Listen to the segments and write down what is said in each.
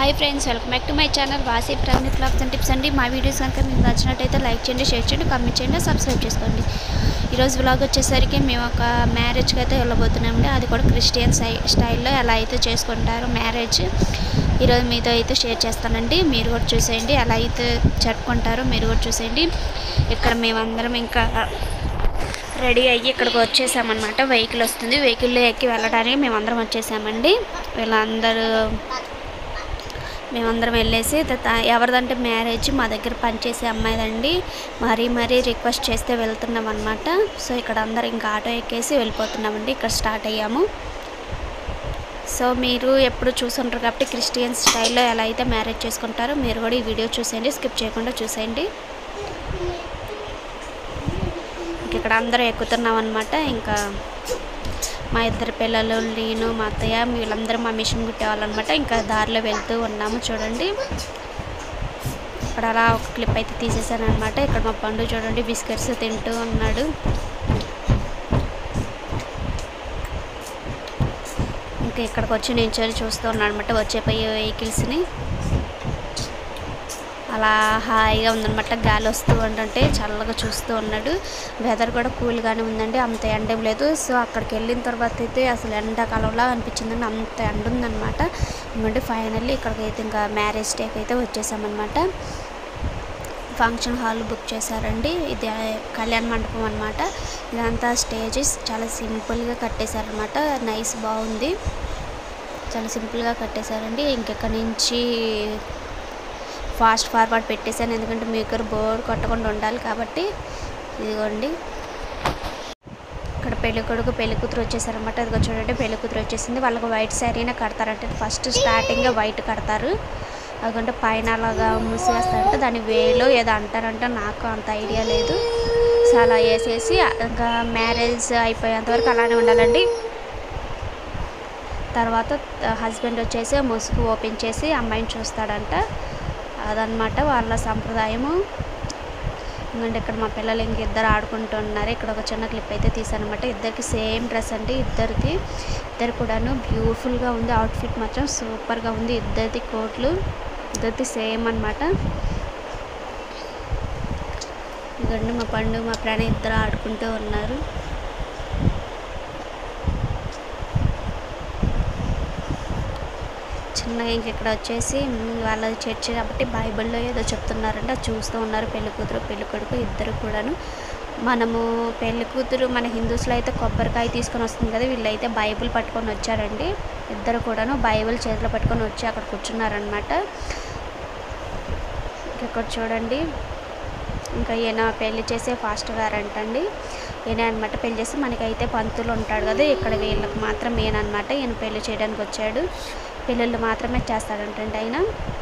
hi friends welcome back to my channel వాసీ ప్రవీణ్ క్లాబ్స్ and tips అండి మా వీడియోస్ కనుక మీకు నచ్చినట్టయితే లైక్ చేయండి షేర్ చేయండి కామెంట్ చేయండి సబ్స్క్రైబ్ చేసుకోండి ఈరోజు వ్లాగ్ వచ్చేసరికి మేము ఒక మ్యారేజ్కి అయితే వెళ్ళబోతున్నామండి అది కూడా క్రిస్టియన్ స్టై స్టైల్లో ఎలా అయితే చేసుకుంటారో మ్యారేజ్ ఈరోజు మీతో అయితే షేర్ చేస్తానండి మీరు కూడా చూసేయండి ఎలా అయితే జరుపుకుంటారో మీరు కూడా చూసేయండి ఇక్కడ మేమందరం ఇంకా రెడీ అయ్యి ఇక్కడికి వచ్చేసామన్నమాట వెహికల్ వస్తుంది వెహికల్లో ఎక్కి వెళ్ళడానికి మేమందరం వచ్చేసామండి వీళ్ళందరూ మేమందరం వెళ్ళేసి త- ఎవరిదంటే మ్యారేజ్ మా దగ్గర పనిచేసే అమ్మాయిదండి మరీ మరీ రిక్వెస్ట్ చేస్తే వెళ్తున్నాం అనమాట సో ఇక్కడ అందరం ఇంకా ఆటో ఎక్కేసి వెళ్ళిపోతున్నామండి ఇక్కడ స్టార్ట్ అయ్యాము సో మీరు ఎప్పుడు చూసుంటారు కాబట్టి క్రిస్టియన్ స్టైల్లో ఎలా అయితే మ్యారేజ్ చేసుకుంటారో మీరు కూడా ఈ వీడియో చూసేయండి స్కిప్ చేయకుండా చూసేయండి ఇంక ఇక్కడ అందరూ ఎక్కుతున్నాం అనమాట ఇంకా మా ఇద్దరు పిల్లలు నేను మా అత్తయ్య వీళ్ళందరూ మా మిషన్ కుట్టేవాళ్ళనమాట ఇంకా దారిలో వెళ్తూ ఉన్నాము చూడండి ఇక్కడ అలా ఒక క్లిప్ అయితే తీసేసాను అనమాట ఇక్కడ మా పండు చూడండి బిస్కెట్స్ తింటూ ఉన్నాడు ఇంకా ఇక్కడికి వచ్చి నించొని చూస్తూ ఉన్నాడు అనమాట వచ్చేపోయే వెహికల్స్ని అలా హాయిగా ఉందన్నమాట గాలి వస్తూ ఉంటుంటే చల్లగా చూస్తూ ఉన్నాడు వెదర్ కూడా కూల్గానే ఉందండి అంత ఎండ ఏం లేదు సో అక్కడికి వెళ్ళిన తర్వాత అయితే అసలు ఎండాకాలంలా అనిపించిందండి అంత ఎండ ఉందన్నమాట ఎందుకంటే ఫైనల్లీ ఇక్కడికి అయితే ఇంకా మ్యారేజ్ డేకి అయితే వచ్చేసామన్నమాట ఫంక్షన్ హాల్ బుక్ చేశారండి ఇది కళ్యాణ మండపం అనమాట ఇదంతా స్టేజెస్ చాలా సింపుల్గా కట్టేశారనమాట నైస్ బాగుంది చాలా సింపుల్గా కట్టేశారండి ఇంకెక్కడి నుంచి ఫాస్ట్ ఫార్వర్డ్ పెట్టేశాను ఎందుకంటే మీకు బోర్డు కొట్టకుండా ఉండాలి కాబట్టి ఇదిగోండి ఇక్కడ పెళ్లి కొడుకు పెళ్లి కూతురు వచ్చేసారనమాట ఇదిగో చూడండి పెళ్లి కూతురు వచ్చేసింది వాళ్ళకి వైట్ శారీనే కడతారంటే ఫస్ట్ స్టార్టింగ్ వైట్ కడతారు అదిగంటే పైన అలాగా మూసేస్తారంటే దాని వేలో ఏదో అంటారంటే నాకు అంత ఐడియా లేదు సో అలా వేసేసి ఇంకా మ్యారేజ్ అయిపోయేంత వరకు అలానే ఉండాలండి తర్వాత హస్బెండ్ వచ్చేసి ముసుగు ఓపెన్ చేసి అమ్మాయిని చూస్తాడంట అదనమాట వాళ్ళ సంప్రదాయము ఎందుకంటే ఇక్కడ మా పిల్లలు ఇంక ఇద్దరు ఆడుకుంటున్నారు ఇక్కడ ఒక చిన్న క్లిప్ అయితే తీసానమాట ఇద్దరికి సేమ్ డ్రెస్ అండి ఇద్దరిది ఇద్దరు కూడాను బ్యూటిఫుల్గా ఉంది అవుట్ఫిట్ మాత్రం సూపర్గా ఉంది ఇద్దరిది కోట్లు ఇద్దరిది సేమ్ అనమాట ఇదండి మా పండు మా ప్రాణి ఇద్దరు ఆడుకుంటూ ఉన్నారు చిన్నగా ఇంక ఇక్కడ వచ్చేసి మ్, వాళ్ళ చర్చ్ కాబట్టి బైబిల్లో ఏదో చెప్తున్నారంటే అది చూస్తూ ఉన్నారు పెళ్లి కూతురు పెళ్లి కొడుకు ఇద్దరు కూడాను మనము పెళ్లి కూతురు మన హిందూస్లో అయితే కొబ్బరికాయ తీసుకొని వస్తుంది కదా వీళ్ళైతే బైబిల్ పట్టుకొని వచ్చారండి ఇద్దరు కూడాను బైబిల్ చేతిలో పట్టుకొని వచ్చి అక్కడ కూర్చున్నారనమాట ఇక్కడ చూడండి ఇంకా ఈయన పెళ్లి చేసే ఫాస్ట్ గారు అంటండి ఈయన అనమాట పెళ్లి చేసి మనకైతే పంతులు ఉంటాడు కదా ఇక్కడ వీళ్ళకి మాత్రం ఈయన అనమాట ఈయన పెళ్లి చేయడానికి వచ్చాడు పెళ్ళిళ్ళు మాత్రమే చేస్తాడంటండి ఆయన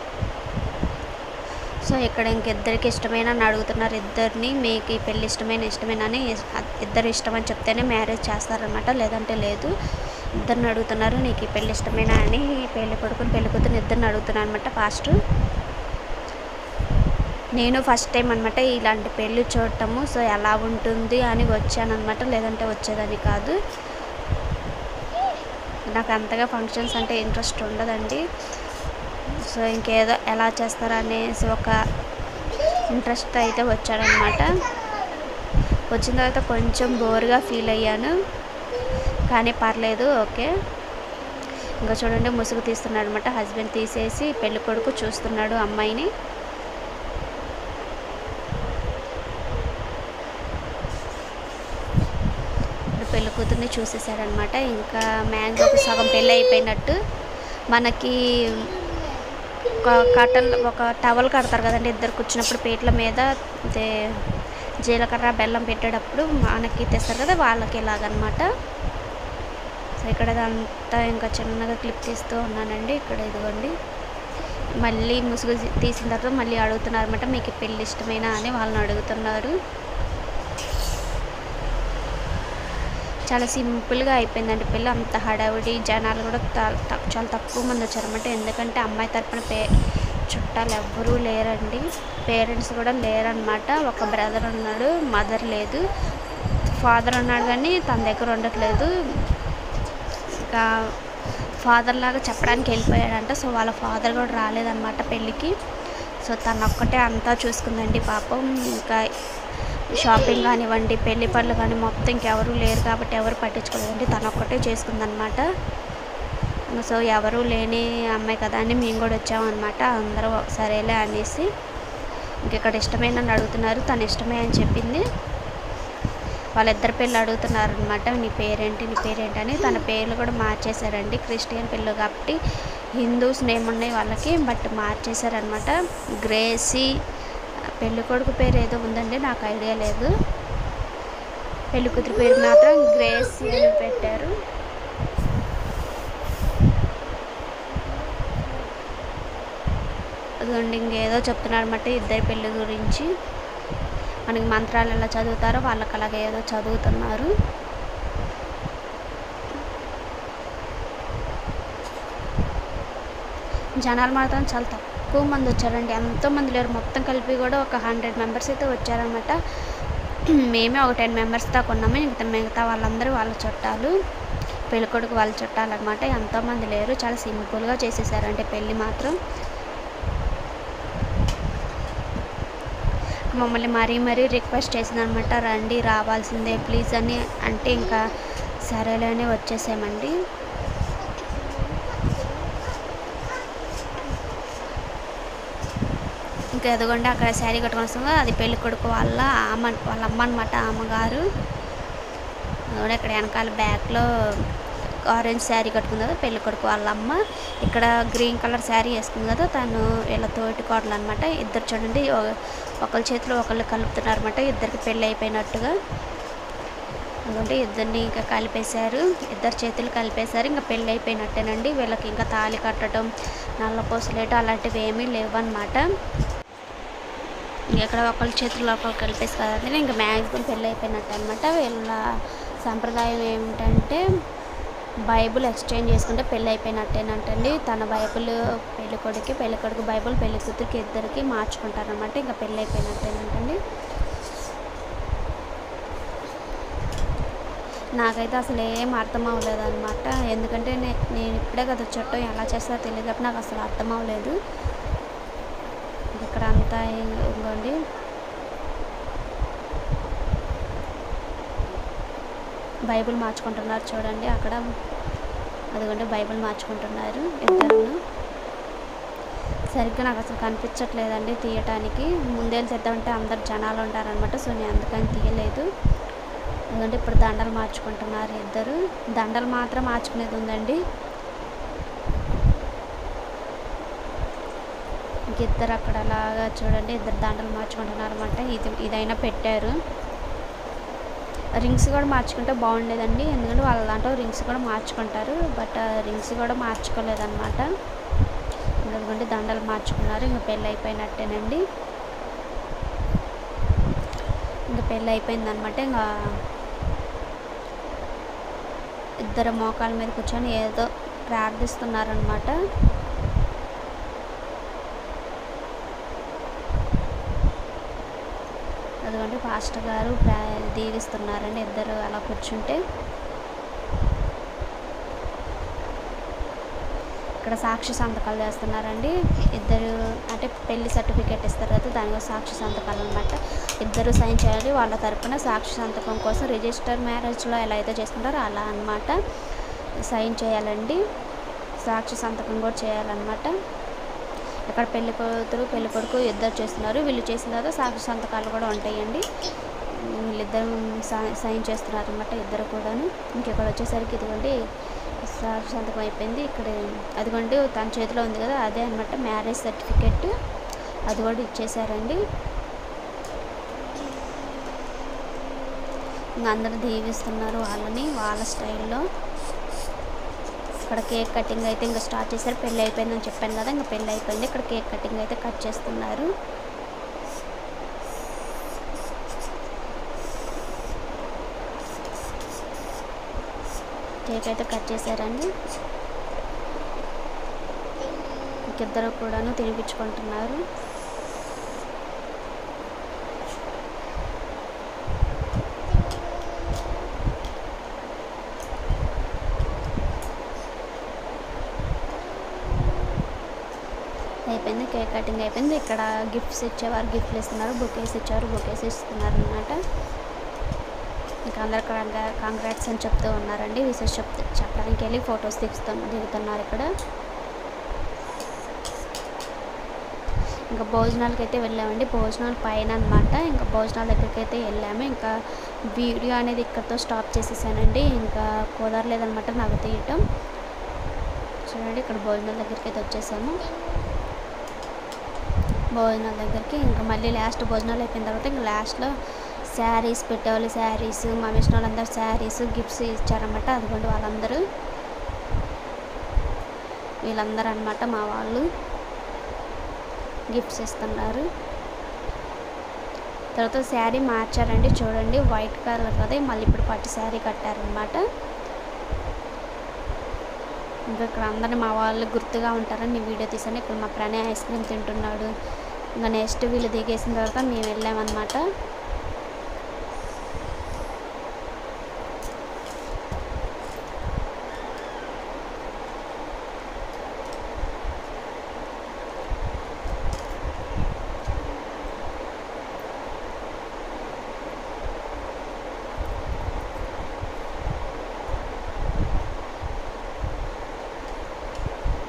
సో ఇక్కడ ఇంకిద్దరికి ఇష్టమైన అని అడుగుతున్నారు ఇద్దరిని మీకు ఈ పెళ్ళి ఇష్టమైన ఇష్టమైన అని ఇద్దరు ఇష్టం అని చెప్తేనే మ్యారేజ్ చేస్తారనమాట లేదంటే లేదు ఇద్దరిని అడుగుతున్నారు నీకు ఈ పెళ్ళి ఇష్టమైన అని పెళ్లి కొడుకుని పెళ్లి కూతురు ఇద్దరిని అడుగుతున్నాను అనమాట ఫాస్ట్ నేను ఫస్ట్ టైం అనమాట ఇలాంటి పెళ్ళి చూడటము సో ఎలా ఉంటుంది అని వచ్చానమాట లేదంటే వచ్చేదని కాదు నాకు అంతగా ఫంక్షన్స్ అంటే ఇంట్రెస్ట్ ఉండదండి సో ఇంకేదో ఎలా చేస్తారా అనేసి ఒక ఇంట్రెస్ట్ అయితే వచ్చాడనమాట వచ్చిన తర్వాత కొంచెం బోర్గా ఫీల్ అయ్యాను కానీ పర్లేదు ఓకే ఇంకా చూడండి ముసుగు తీస్తున్నాడు అనమాట హస్బెండ్ తీసేసి పెళ్ళి కొడుకు చూస్తున్నాడు అమ్మాయిని ఇప్పుడు పెళ్లి కూతుర్ని చూసేసాడనమాట ఇంకా మ్యాక్సిమం సగం పెళ్ళి అయిపోయినట్టు మనకి ఒక కట్టల్ ఒక టవల్ కడతారు కదండి ఇద్దరు కూర్చున్నప్పుడు పీటల మీద ఇదే జీలకర్ర బెల్లం పెట్టేటప్పుడు మనకి తెస్తారు కదా వాళ్ళకి ఇలాగనమాట సో ఇక్కడ అదంతా ఇంకా చిన్నగా క్లిప్ తీస్తూ ఉన్నానండి ఇక్కడ ఇదిగోండి మళ్ళీ ముసుగు తీసిన తర్వాత మళ్ళీ అడుగుతున్నారు అనమాట మీకు ఈ పెళ్ళి ఇష్టమేనా అని వాళ్ళని అడుగుతున్నారు చాలా సింపుల్గా అయిపోయిందండి పెళ్ళి అంత హడావుడి జనాలు కూడా త- త- చాలా తక్కువ మంది వచ్చారన్నమాట ఎందుకంటే అమ్మాయి తరపున పే చుట్టాలు ఎవ్వరూ లేరండి పేరెంట్స్ కూడా లేరనమాట ఒక బ్రదర్ ఉన్నాడు మదర్ లేదు ఫాదర్ ఉన్నాడు కానీ తన దగ్గర ఉండట్లేదు ఇంకా ఫాదర్ లాగా చెప్పడానికి వెళ్ళిపోయాడంట సో వాళ్ళ ఫాదర్ కూడా రాలేదన్నమాట పెళ్ళికి సో తను ఒక్కటే అంతా చూసుకుందండి పాపం ఇంకా షాపింగ్ కానివ్వండి పెళ్లి పనులు కానీ మొత్తం ఇంకెవరూ లేరు కాబట్టి ఎవరు పట్టించుకోలేదండి తను ఒక్కటే చేసుకుందనమాట సో ఎవరు లేని అమ్మాయి కదా అని మేము కూడా వచ్చామన్నమాట అందరూ సరేలే అనేసి ఇంక ఇక్కడ ఇష్టమే నన్ను అడుగుతున్నారు తను ఇష్టమే అని చెప్పింది వాళ్ళిద్దరి పేర్లు అడుగుతున్నారు అనమాట నీ పేరేంటి నీ పేరేంటి అని తన పేర్లు కూడా మార్చేశారండి క్రిస్టియన్ పిల్లలు కాబట్టి హిందూస్ నేమ్ ఉన్నాయి వాళ్ళకి బట్ మార్చేశారనమాట గ్రేసీ పెళ్ళి కొడుకు పేరు ఏదో ఉందండి నాకు ఐడియా లేదు పెళ్లి కూతురు పేరు మాత్రం గ్రేసీ అని పెట్టారు అదిగోండి ఇంకేదో చెప్తున్నారు అనమాట ఇద్దరి పెళ్ళి గురించి మనకి మంత్రాలు ఎలా చదువుతారో వాళ్ళకి అలాగే ఏదో చదువుతున్నారు జనాలు మాత్రం చాలా తక్కువ మంది వచ్చారండి ఎంతో మంది లేరు మొత్తం కలిపి కూడా ఒక హండ్రెడ్ మెంబర్స్ అయితే వచ్చారనమాట మేమే ఒక టెన్ మెంబర్స్ దాకా ఉన్నాము మిగతా మిగతా వాళ్ళందరూ వాళ్ళ చుట్టాలు పెళ్ళికొడుకు వాళ్ళ చుట్టాలు అనమాట ఎంతోమంది లేరు చాలా సింపుల్గా చేసేసారంటే పెళ్ళి మాత్రం మమ్మల్ని మరీ మరీ రిక్వెస్ట్ చేసిందనమాట రండి రావాల్సిందే ప్లీజ్ అని అంటే ఇంకా సరేలేని వచ్చేసామండి ఇంకా ఎదుగుండి అక్కడ శారీ కట్టుకొని వస్తుంది అది పెళ్లి కొడుకు వాళ్ళ అమ్మ వాళ్ళ అమ్మ అనమాట అమ్మగారు అదిగోండి ఇక్కడ వెనకాల బ్యాక్లో ఆరెంజ్ శారీ కట్టుకుంది కదా పెళ్లి కొడుకు వాళ్ళ అమ్మ ఇక్కడ గ్రీన్ కలర్ శారీ వేసుకుంది కదా తను వీళ్ళ తోటి కోడలు అనమాట ఇద్దరు చూడండి ఒ- ఒకళ్ళ చేతిలో ఒకళ్ళు కలుపుతున్నారు అనమాట ఇద్దరికి పెళ్ళి అయిపోయినట్టుగా అందుకంటే ఇద్దరిని ఇంకా కలిపేశారు ఇద్దరు చేతులు కలిపేశారు ఇంకా పెళ్ళి అయిపోయినట్టేనండి వీళ్ళకి ఇంకా తాళి కట్టడం నల్ల పూసలేటు అలాంటివి ఏమీ లేవన్నమాట ఇంక ఇక్కడ ఒకళ్ళ చేతుల్లో ఒకళ్ళు కలిపేసి కదండి ఇంకా మ్యాక్సిమం పెళ్ళి అయిపోయినట్టు అనమాట వీళ్ళ సంప్రదాయం ఏమిటంటే బైబుల్ ఎక్స్చేంజ్ చేసుకుంటే పెళ్ళి అయిపోయినట్టేనంటండి తన బైబుల్ పెళ్లి కొడుకు పెళ్లి కొడుకు బైబుల్ పెళ్లి కూతురికి ఇద్దరికి మార్చుకుంటారనమాట ఇంకా పెళ్ళి అయిపోయినట్టేనంటండి నాకైతే అసలు ఏం అర్థం అవ్వలేదు అనమాట ఎందుకంటే నే- నేను ఇప్పుడే కదా చుట్టం ఎలా చేస్తారో తెలియదు కాబట్టి నాకు అసలు అర్థం అవ్వలేదు ఇక్కడ అంతా ఇ- ఇదిగోండి బైబిల్ మార్చుకుంటున్నారు చూడండి అక్కడ అదిగోండి బైబిల్ మార్చుకుంటున్నారు ఇద్దరు సరిగ్గా నాకు అసలు కనిపించట్లేదండి తీయటానికి ముందే తెద్దామంటే అందరు జనాలు ఉంటారనమాట సో నేను అందుకని తీయలేదు ఎందుకంటే ఇప్పుడు దండలు మార్చుకుంటున్నారు ఇద్దరు దండలు మాత్రం మార్చుకునేది ఉందండి ఇంక ఇద్దరు అక్కడ అలాగా చూడండి ఇద్దరు దండలు మార్చుకుంటున్నారు అనమాట ఇది ఇదైనా పెట్టారు రింగ్స్ కూడా మార్చుకుంటే బాగుండేదండి ఎందుకంటే వాళ్ళ దాంట్లో రింగ్స్ కూడా మార్చుకుంటారు బట్ రింగ్స్ కూడా మార్చుకోలేదన్నమాట ఎందుకంటే దండలు మార్చుకున్నారు ఇంకా పెళ్ళి అయిపోయినట్టేనండి ఇంకా పెళ్ళి అయిపోయింది అనమాట ఇంకా ఇద్దరు మోకాల మీద కూర్చొని ఏదో ప్రార్థిస్తున్నారనమాట అదిగోండి పాస్టర్ గారు ప్రా దీవిస్తున్నారండి ఇద్దరు అలా కూర్చుంటే ఇక్కడ సాక్షి సంతకాలు చేస్తున్నారండి ఇద్దరు అంటే పెళ్లి సర్టిఫికేట్ ఇస్తారు కదా దానిలో సాక్షి సంతకాలు అనమాట ఇద్దరు సైన్ చేయాలి వాళ్ళ తరపున సాక్షి సంతకం కోసం రిజిస్టర్ మ్యారేజ్లో ఎలా అయితే చేసుకుంటారో అలా అన్నమాట సైన్ చేయాలండి సాక్షి సంతకం కూడా చేయాలన్నమాట ఇక్కడ పెళ్లి కూతురు పెళ్లి కొడుకు ఇద్దరు చేస్తున్నారు వీళ్ళు చేసిన తర్వాత సాక్షి సంతకాలు కూడా ఉంటాయండి వీళ్ళిద్దరు సై- సైన్ చేస్తున్నారు అనమాట ఇద్దరు కూడాను ఇంకెక్కడ వచ్చేసరికి ఇదిగోండి సాక్షి సంతకం అయిపోయింది ఇక్కడ అదిగోండి తన చేతిలో ఉంది కదా అదే అనమాట మ్యారేజ్ సర్టిఫికెట్ అది కూడా ఇచ్చేసారండి ఇంకా అందరూ దీవిస్తున్నారు వాళ్ళని వాళ్ళ స్టైల్లో ఇక్కడ కేక్ కటింగ్ అయితే ఇంకా స్టార్ట్ చేశారు పెళ్ళి అయిపోయిందని చెప్పాను కదా ఇంకా పెళ్ళి అయిపోయింది ఇక్కడ కేక్ కటింగ్ అయితే కట్ చేస్తున్నారు కేక్ అయితే కట్ చేశారండి ఇంకిద్దరు కూడాను తినిపించుకుంటున్నారు అయిపోయింది కేక్ కటింగ్ అయిపోయింది ఇక్కడ గిఫ్ట్స్ ఇచ్చేవారు గిఫ్ట్లు ఇస్తున్నారు బొకేస్ ఇచ్చారు బొకేస్ ఇస్తున్నారు అనమాట ఇంకా అందరు కాంగ్రాట్స్ అని చెప్తూ ఉన్నారండి విశేష చెప్తూ చెప్పడానికి వెళ్ళి ఫొటోస్ దిగుతున్న దిగుతున్నారు ఇక్కడ ఇంకా భోజనాలకి అయితే వెళ్ళామండి భోజనాలు పైన అనమాట ఇంకా భోజనాల దగ్గరికి అయితే వెళ్ళాము ఇంకా వీడియో అనేది ఇక్కడితో స్టాప్ చేసేసానండి ఇంకా కుదరలేదనమాట నాకు తీయటం చూడండి ఇక్కడ భోజనాల దగ్గరికి అయితే వచ్చేసాము భోజనాల దగ్గరికి ఇంకా మళ్ళీ లాస్ట్ భోజనాలు అయిపోయిన తర్వాత ఇంకా లాస్ట్లో శారీస్ పెట్టేవాళ్ళు శారీస్ మా మిషన్ వాళ్ళందరూ శారీస్ గిఫ్ట్స్ ఇచ్చారన్నమాట అదిగోండి వాళ్ళందరూ వీళ్ళందరూ అనమాట మా వాళ్ళు గిఫ్ట్స్ ఇస్తున్నారు తర్వాత శారీ మార్చారండి చూడండి వైట్ కలర్ కదా మళ్ళీ ఇప్పుడు పట్టు శారీ కట్టారనమాట ఇంకా ఇక్కడ అందరినీ మా వాళ్ళు గుర్తుగా ఉంటారని వీడియో తీసాను ఇక్కడ మా ప్రణయ్ ఐస్ క్రీమ్ తింటున్నాడు ఇంకా నెక్స్ట్ వీళ్ళు దిగేసిన తర్వాత మేము వెళ్ళామన్నమాట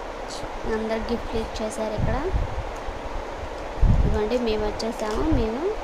అందరు గిఫ్ట్లు ఇచ్చేసారు ఇక్కడ ఇదిగోండి మేము వచ్చేసాము మేము